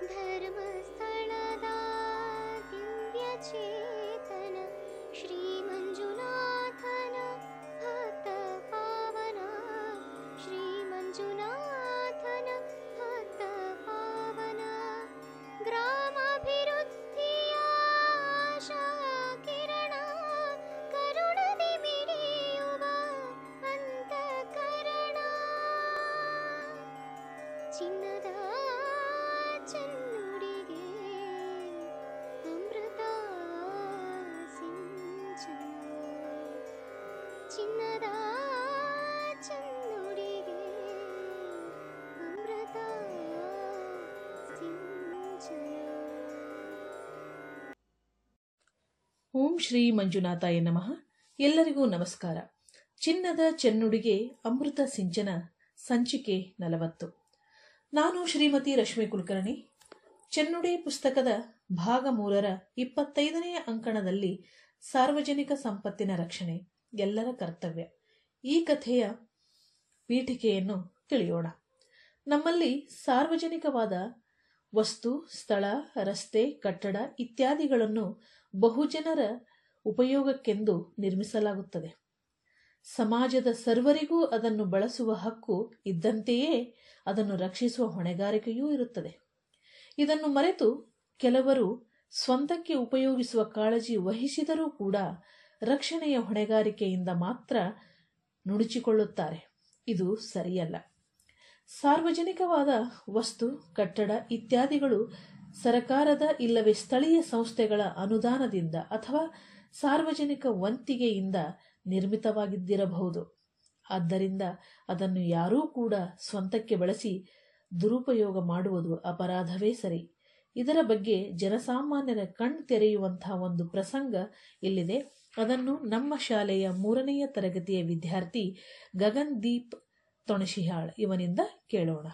ಧರ್ಮಸ್ಥಳದ ದಿವ್ಯ ಚೇತನ ಶ್ರೀ ಮಂಜುನಾಥನ ಭಕ್ತ ಪಾವನ ಶ್ರೀ ಮಂಜುನಾಥನ ಭಕ್ತ ಪಾವನ ಗ್ರಾಮಾಭಿವೃದ್ಧಿಯ ಆಶಾ ಕಿರಣ ಕರುಣದಿ ಮಿಡಿಯುವ ಅಂತಃಕರಣ ಚಿನ್ನದ ಚೆನ್ನುಡಿಗೆ ಅಮೃತ ಸಿಂಚನ ಚಿನ್ನದ ಚೆನ್ನುಡಿಗೆ ಅಮೃತ ಸಿಂಚನ ಓಂ ಶ್ರೀ ಮಂಜುನಾಥಾಯ ನಮಃ ಎಲ್ಲರಿಗೂ ನಮಸ್ಕಾರ ಚಿನ್ನದ ಚೆನ್ನುಡಿಗೆ ಅಮೃತ ಸಿಂಚನ ಸಂಚಿಕೆ ನಲವತ್ತು ನಾನು ಶ್ರೀಮತಿ ರಶ್ಮಿ ಕುಲಕರ್ಣಿ ಚೆನ್ನುಡಿ ಪುಸ್ತಕದ ಭಾಗ ಮೂರರ ಇಪ್ಪತ್ತೈದನೆಯ ಅಂಕಣದಲ್ಲಿ ಸಾರ್ವಜನಿಕ ಸಂಪತ್ತಿನ ರಕ್ಷಣೆ ಎಲ್ಲರ ಕರ್ತವ್ಯ ಈ ಕಥೆಯ ಪೀಠಿಕೆಯನ್ನು ತಿಳಿಯೋಣ ನಮ್ಮಲ್ಲಿ ಸಾರ್ವಜನಿಕವಾದ ವಸ್ತು ಸ್ಥಳ ರಸ್ತೆ ಕಟ್ಟಡ ಇತ್ಯಾದಿಗಳನ್ನು ಬಹುಜನರ ಉಪಯೋಗಕ್ಕೆಂದು ನಿರ್ಮಿಸಲಾಗುತ್ತದೆ ಸಮಾಜದ ಸರ್ವರಿಗೂ ಅದನ್ನು ಬಳಸುವ ಹಕ್ಕು ಇದ್ದಂತೆಯೇ ಅದನ್ನು ರಕ್ಷಿಸುವ ಹೊಣೆಗಾರಿಕೆಯೂ ಇರುತ್ತದೆ ಇದನ್ನು ಮರೆತು ಕೆಲವರು ಸ್ವಂತಕ್ಕೆ ಉಪಯೋಗಿಸುವ ಕಾಳಜಿ ವಹಿಸಿದರೂ ಕೂಡ ರಕ್ಷಣೆಯ ಹೊಣೆಗಾರಿಕೆಯಿಂದ ಮಾತ್ರ ನುಣುಚಿಕೊಳ್ಳುತ್ತಾರೆ ಇದು ಸರಿಯಲ್ಲ ಸಾರ್ವಜನಿಕವಾದ ವಸ್ತು ಕಟ್ಟಡ ಇತ್ಯಾದಿಗಳು ಸರಕಾರದ ಇಲ್ಲವೇ ಸ್ಥಳೀಯ ಸಂಸ್ಥೆಗಳ ಅನುದಾನದಿಂದ ಅಥವಾ ಸಾರ್ವಜನಿಕ ವಂತಿಗೆಯಿಂದ ನಿರ್ಮಿತವಾಗಿದ್ದಿರಬಹುದು ಆದ್ದರಿಂದ ಅದನ್ನು ಯಾರೂ ಕೂಡ ಸ್ವಂತಕ್ಕೆ ಬಳಸಿ ದುರುಪಯೋಗ ಮಾಡುವುದು ಅಪರಾಧವೇ ಸರಿ ಇದರ ಬಗ್ಗೆ ಜನಸಾಮಾನ್ಯರ ಕಣ್ ತೆರೆಯುವಂತಹ ಒಂದು ಪ್ರಸಂಗ ಇಲ್ಲಿದೆ ಅದನ್ನು ನಮ್ಮ ಶಾಲೆಯ ಮೂರನೆಯ ತರಗತಿಯ ವಿದ್ಯಾರ್ಥಿ ಗಗನ್ ದೀಪ್ ತೊಣಶಿಹಾಳ್ ಇವನಿಂದ ಕೇಳೋಣ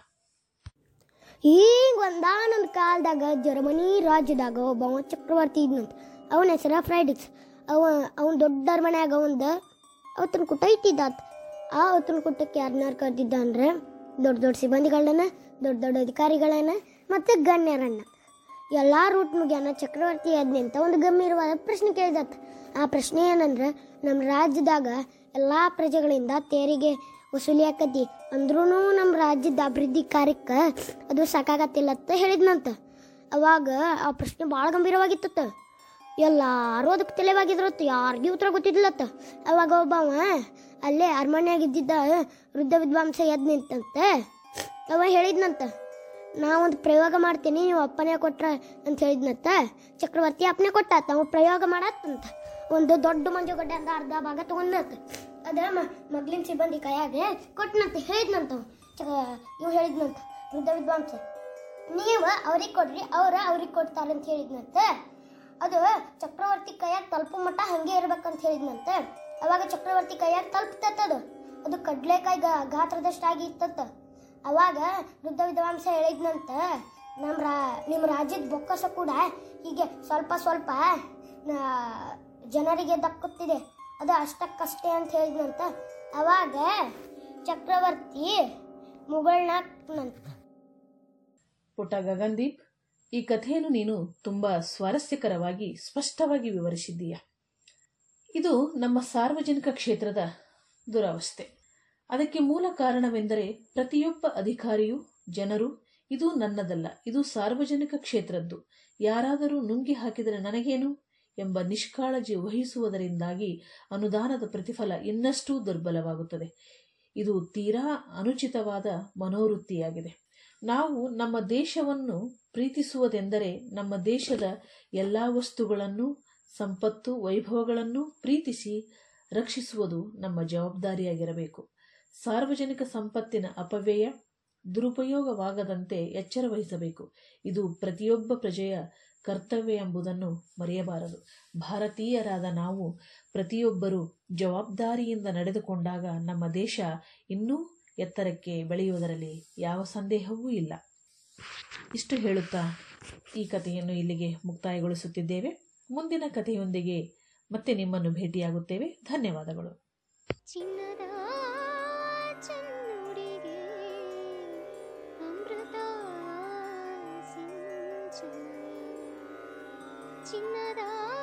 ಈಗ ಒಂದಾನೊಂದು ಕಾಲದಾಗ ಜರ್ಮನಿ ರಾಜ್ಯದಾಗ ಒಬ್ಬ ಚಕ್ರವರ್ತಿ ಇದ್ನಂತ ಅವನ ಹೆಸರ ಫ್ರೈಡಿಕ್ಸ್ ಅವ ಅವನ ದೊಡ್ಡ ಮನ್ಯಾಗ ಅವಂದ ಅವತ್ತನ ಕುಟ ಇಟ್ಟಿದ್ದಾತ ಆ ಅವತ್ತನ ಕುಟಕ್ಕೆ ಯಾರನ್ನಾರು ಕರೆದಿದ್ದ ಅಂದ್ರೆ ದೊಡ್ಡ ದೊಡ್ಡ ಸಿಬ್ಬಂದಿಗಳನ್ನ ದೊಡ್ಡ ದೊಡ್ಡ ಅಧಿಕಾರಿಗಳನ್ನ ಮತ್ತೆ ಗಣ್ಯರನ್ನ ಎಲ್ಲ ರೂಟ್ ಮುಗ್ಯಾನ ಚಕ್ರವರ್ತಿ ಅದ್ನಿ ಅಂತ ಒಂದು ಗಂಭೀರವಾದ ಪ್ರಶ್ನೆ ಕೇಳಿದತ್ತ ಆ ಪ್ರಶ್ನೆ ಏನಂದ್ರೆ ನಮ್ಮ ರಾಜ್ಯದಾಗ ಎಲ್ಲ ಪ್ರಜೆಗಳಿಂದ ತೆರಿಗೆ ವಸೂಲಿ ಆಕತಿ ಅಂದ್ರೂ ನಮ್ಮ ರಾಜ್ಯದ ಅಭಿವೃದ್ಧಿ ಕಾರ್ಯಕ್ಕೆ ಅದು ಸಾಕಾಗತ್ತಿಲ್ಲ ಅಂತ ಹೇಳಿದ್ನಂತ ಅವಾಗ ಆ ಪ್ರಶ್ನೆ ಭಾಳ ಗಂಭೀರವಾಗಿತ್ತತ್ತ ಎಲ್ಲಾರು ಅದಕ್ಕೆ ತಲೆವಾಗಿದ್ರತ್ತ ಯಾರಿಗೂ ಉತ್ತರ ಗೊತ್ತಿದ್ಲತ್ತ ಅವಾಗ ಒಬ್ಬವ ಅಲ್ಲೇ ಅರಮನೆಯಾಗಿದ್ದಿದ್ದ ವೃದ್ಧ ವಿದ್ವಾಂಸ ಎದ್ ನಿಂತಂತೆ ಅವ ಹೇಳಿದ್ನಂತ ನಾ ಒಂದು ಪ್ರಯೋಗ ಮಾಡ್ತೀನಿ ನೀವು ಅಪ್ಪನೇ ಕೊಟ್ರ ಅಂತ ಹೇಳಿದ್ನಂತ ಚಕ್ರವರ್ತಿ ಅಪ್ಪನೇ ಕೊಟ್ಟಾತ ಅವ ಪ್ರಯೋಗ ಮಾಡತ್ತಂತ ಒಂದು ದೊಡ್ಡ ಮಂಜುಗಡ್ಡೆ ಅಂತ ಅರ್ಧ ಭಾಗ ತಗೊಂಡಂತ ಅದ ಮಗ್ಲಿನ ಸಿಬ್ಬಂದಿ ಕೈಯಾಗೆ ಕೊಟ್ಟನಂತ ಹೇಳಿದ್ನಂತ ಅವ. ಚ ಇವ್ ಹೇಳಿದ್ನಂತ ವೃದ್ಧ ವಿದ್ವಾಂಸ ನೀವು ಅವ್ರಿಗೆ ಕೊಡ್ರಿ ಅವ್ರ ಅವ್ರಿಗೆ ಕೊಡ್ತಾರೆ ಅಂತ ಹೇಳಿದ್ನಂತ ಅದು ಚಕ್ರವರ್ತಿ ಕೈಯಾಗ ತಲುಪೋ ಮಟ್ಟ ಹಂಗೆ ಇರ್ಬೇಕಂತ ಹೇಳಿದ್ನಂತ ಅವಾಗ ಚಕ್ರವರ್ತಿ ಕೈಯಾಗ ತಲುಪ್ತತ್ತ ಅದು ಅದು ಕಡ್ಲೆಕಾಯಿ ಗಾ ಗಾತ್ರದಷ್ಟಾಗಿ ಇತ್ತತ್ತ ಅವಾಗ ವೃದ್ಧ ವಿದ್ವಾಂಸ ಹೇಳಿದ್ನಂತ ನಮ್ಮ ರಾ ನಿಮ್ಮ ರಾಜ್ಯದ ಬೊಕ್ಕಸ ಕೂಡ ಹೀಗೆ ಸ್ವಲ್ಪ ಸ್ವಲ್ಪ ನಾ- ಜನರಿಗೆ ದಕ್ಕುತ್ತಿದೆ ಅದು ಅಷ್ಟಕ್ಕಷ್ಟೇ ಅಂತ ಹೇಳಿದ್ನಂತ ಅವಾಗ ಚಕ್ರವರ್ತಿ ಮುಗಳನಾಕ್ನಂತ ಪುಟ ಗಗನ್ದೀಪ್ ಈ ಕಥೆಯನ್ನು ನೀನು ತುಂಬಾ ಸ್ವಾರಸ್ಯಕರವಾಗಿ ಸ್ಪಷ್ಟವಾಗಿ ವಿವರಿಸಿದ್ದೀಯ ಇದು ನಮ್ಮ ಸಾರ್ವಜನಿಕ ಕ್ಷೇತ್ರದ ದುರವಸ್ಥೆ ಅದಕ್ಕೆ ಮೂಲ ಕಾರಣವೆಂದರೆ ಪ್ರತಿಯೊಬ್ಬ ಅಧಿಕಾರಿಯು ಜನರು ಇದು ನನ್ನದಲ್ಲ ಇದು ಸಾರ್ವಜನಿಕ ಕ್ಷೇತ್ರದ್ದು ಯಾರಾದರೂ ನುಂಗಿ ಹಾಕಿದರೆ ನನಗೇನು ಎಂಬ ನಿಷ್ಕಾಳಜಿ ವಹಿಸುವುದರಿಂದಾಗಿ ಅನುದಾನದ ಪ್ರತಿಫಲ ಇನ್ನಷ್ಟು ದುರ್ಬಲವಾಗುತ್ತದೆ ಇದು ತೀರಾ ಅನುಚಿತವಾದ ಮನೋವೃತ್ತಿಯಾಗಿದೆ ನಾವು ನಮ್ಮ ದೇಶವನ್ನು ಪ್ರೀತಿಸುವುದೆಂದರೆ ನಮ್ಮ ದೇಶದ ಎಲ್ಲ ವಸ್ತುಗಳನ್ನು ಸಂಪತ್ತು ವೈಭವಗಳನ್ನು ಪ್ರೀತಿಸಿ ರಕ್ಷಿಸುವುದು ನಮ್ಮ ಜವಾಬ್ದಾರಿಯಾಗಿರಬೇಕು ಸಾರ್ವಜನಿಕ ಸಂಪತ್ತಿನ ಅಪವ್ಯಯ ದುರುಪಯೋಗವಾಗದಂತೆ ಎಚ್ಚರ ವಹಿಸಬೇಕು ಇದು ಪ್ರತಿಯೊಬ್ಬ ಪ್ರಜೆಯ ಕರ್ತವ್ಯ ಎಂಬುದನ್ನು ಮರೆಯಬಾರದು ಭಾರತೀಯರಾದ ನಾವು ಪ್ರತಿಯೊಬ್ಬರೂ ಜವಾಬ್ದಾರಿಯಿಂದ ನಡೆದುಕೊಂಡಾಗ ನಮ್ಮ ದೇಶ ಇನ್ನೂ ಎತ್ತರಕ್ಕೆ ಬೆಳೆಯುವುದರಲ್ಲಿ ಯಾವ ಸಂದೇಹವೂ ಇಲ್ಲ ಇಷ್ಟು ಹೇಳುತ್ತಾ ಈ ಕಥೆಯನ್ನು ಇಲ್ಲಿಗೆ ಮುಕ್ತಾಯಗೊಳಿಸುತ್ತಿದ್ದೇವೆ ಮುಂದಿನ ಕಥೆಯೊಂದಿಗೆ ಮತ್ತೆ ನಿಮ್ಮನ್ನು ಭೇಟಿಯಾಗುತ್ತೇವೆ ಧನ್ಯವಾದಗಳು ಚಿನ್ನದ ಚೆನ್ನುಡಿಗೆ ಅಮೃತ ಸಿಂಚನ ಚಿನ್ನದ